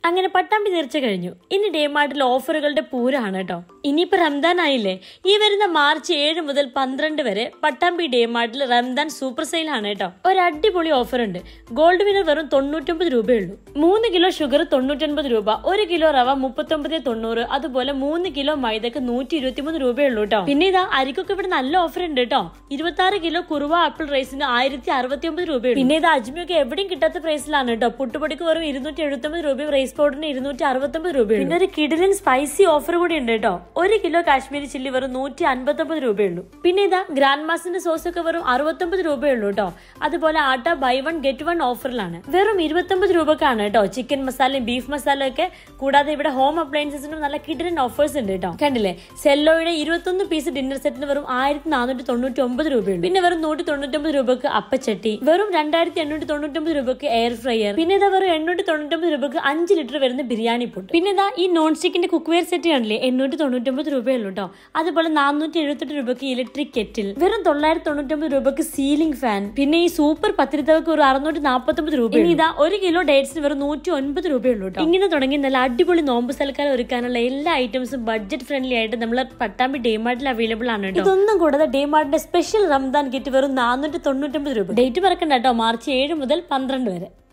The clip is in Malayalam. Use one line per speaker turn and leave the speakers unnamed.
അങ്ങനെ പട്ടാമ്പി തീർച്ച കഴിഞ്ഞു ഇനി ഡേമാർട്ടിൽ ഓഫറുകളുടെ പൂരമാണ് കേട്ടോ ഇനിയിപ്പോ റംദാൻ ആയില്ലേ ഈ വരുന്ന മാർച്ച് ഏഴ് മുതൽ പന്ത്രണ്ട് വരെ പട്ടാമ്പി ഡേമാർട്ടിൽ റംദാൻ സൂപ്പർ സെയിൽ ആണ് കേട്ടോ ഒരു അടിപൊളി ഓഫർ ഉണ്ട് ഗോൾഡ് വിനർ വെറും തൊണ്ണൂറ്റൊമ്പത് രൂപയുള്ളൂ മൂന്ന് കിലോ ഷുഗർ തൊണ്ണൂറ്റൊൻപത് രൂപ ഒരു കിലോ റവ മുപ്പത്തൊമ്പത് തൊണ്ണൂറ് അതുപോലെ മൂന്ന് കിലോ മൈദക്ക് നൂറ്റി ഇരുപത്തിമൂന്ന് രൂപയുള്ളൂ കേട്ടോ പിന്നെ ഇതാ അരിക്കൊക്കെ ഇവിടെ നല്ല ഓഫർ ഉണ്ട് കേട്ടോ ഇരുപത്തി ആറ് കിലോ കുറുവ ആപ്പിൾ റൈസിന് ആയിരത്തി അറുപത്തി ഒമ്പത് രൂപയുള്ളൂ പിന്നെ ഇത് അജ്മിയൊക്കെ എവിടെയും കിട്ടാത്ത പ്രൈസിലാണ് കേട്ടോ പുട്ടുപൊടിക്ക് വെറും ഇരുന്നൂറ്റി എഴുപത്തൊമ്പത് രൂപയും റൈസ് പൗഡറിന് ഇരുന്നൂറ്റി അറുപത്തൊമ്പത് രൂപയുള്ളൂ പിന്നെ ഒരു കിടിലൻ സ്പൈസി ഓഫർ കൂടി ഉണ്ട് കേട്ടോ ഒരു കിലോ കാശ്മീരി ചില്ലി വെറും നൂറ്റി അൻപത്തൊമ്പത് രൂപയുള്ളൂ പിന്നെ ഇതാ ഗ്രാൻഡ് മാസിന്റെ സോസ് ഒക്കെ വെറും അറുപത്തൊമ്പത് രൂപയുള്ളൂ കേട്ടോ അതുപോലെ atta buy one get one ഓഫറിലാണ് വെറും ഇരുപത്തൊമ്പത് രൂപക്കാണ് കേട്ടോ ചിക്കൻ മസാലയും ബീഫ് മസാല ഒക്കെ കൂടാതെ ഇവിടെ ഹോം അപ്ലയൻസസിനും നല്ല കിടിലൻ ഓഫേഴ്സ് ഉണ്ട് കേട്ടോ കണ്ടില്ലേ സെല്ലോയുടെ ഇരുപത്തൊന്ന് പീസ് ഡിന്നർ സെറ്റിന് വെറും ആയിരത്തി നാനൂറ്റി തൊണ്ണൂറ്റി ഒമ്പത് രൂപയുണ്ട് പിന്നെ വെറും നൂറ്റി തൊണ്ണൂറ്റൊമ്പത് രൂപക്ക് അപ്പച്ചട്ടി വെറും രണ്ടായിരത്തി എണ്ണൂറ്റി തൊണ്ണൂറ്റൊമ്പത് രൂപക്ക് എയർ ഫ്രയർ പിന്നെ ഇതാ വെറും എണ്ണൂറ്റി തൊണ്ണൂറ്റൊമ്പത് രൂപക്ക് അഞ്ച് ലിറ്റർ വരുന്ന ബിരിയാണി പൊട്ട് പിന്നെ ഇതാ ഈ നോൺ സ്റ്റിക്കിന്റെ കുക്ക് വെയർ സെറ്റ് കണ്ടില്ലേ എണ്ണൂറ്റി തൊണ്ണൂറ്റൊമ്പത് രൂപയുള്ളൂ കേട്ടോ അതുപോലെ നാനൂറ്റി എഴുപത്തെട്ട് രൂപക്ക് ഇലക്ട്രിക് കെറ്റിൽ വെറും തൊള്ളായിരത്തി തൊണ്ണൂറ്റൊമ്പത് രൂപക്ക് സീലിംഗ് ഫാൻ പിന്നെ ഈ സൂപ്പർ പത്തിരിത്തവക്ക് ഒരു അറുന്നൂറ്റി നാൽപ്പത്തൊമ്പത് രൂപ ഇനി ഇതാ ഒരു കിലോ ഡേറ്റ്സിന് വെറും നൂറ്റി ഒൻപത് രൂപയുള്ളൂ കേട്ടോ ഇങ്ങനെ തുടങ്ങി നല്ല അടിപൊളി നോമ്പ് സൽക്കാരം ഒരുക്കാനുള്ള എല്ലാ ഐറ്റംസും ബഡ്ജറ്റ് ഫ്രണ്ട്ലി ആയിട്ട് നമ്മൾ പട്ടാമ്പി ഡേമാർട്ടിൽ അവൈലബിൾ ആണ് കേട്ടോ ഇതൊന്നും കൂടാതെ ഡേമാർട്ടിന്റെ സ്പെഷ്യൽ റംദാൻ കിറ്റ് വെറും നാനൂറ്റി തൊണ്ണൂറ്റൊമ്പത് രൂപ ഡേറ്റ് മറക്കണ്ട കേട്ടോ മാർച്ച് ഏഴ് മുതൽ പന്ത്രണ്ട് വരെ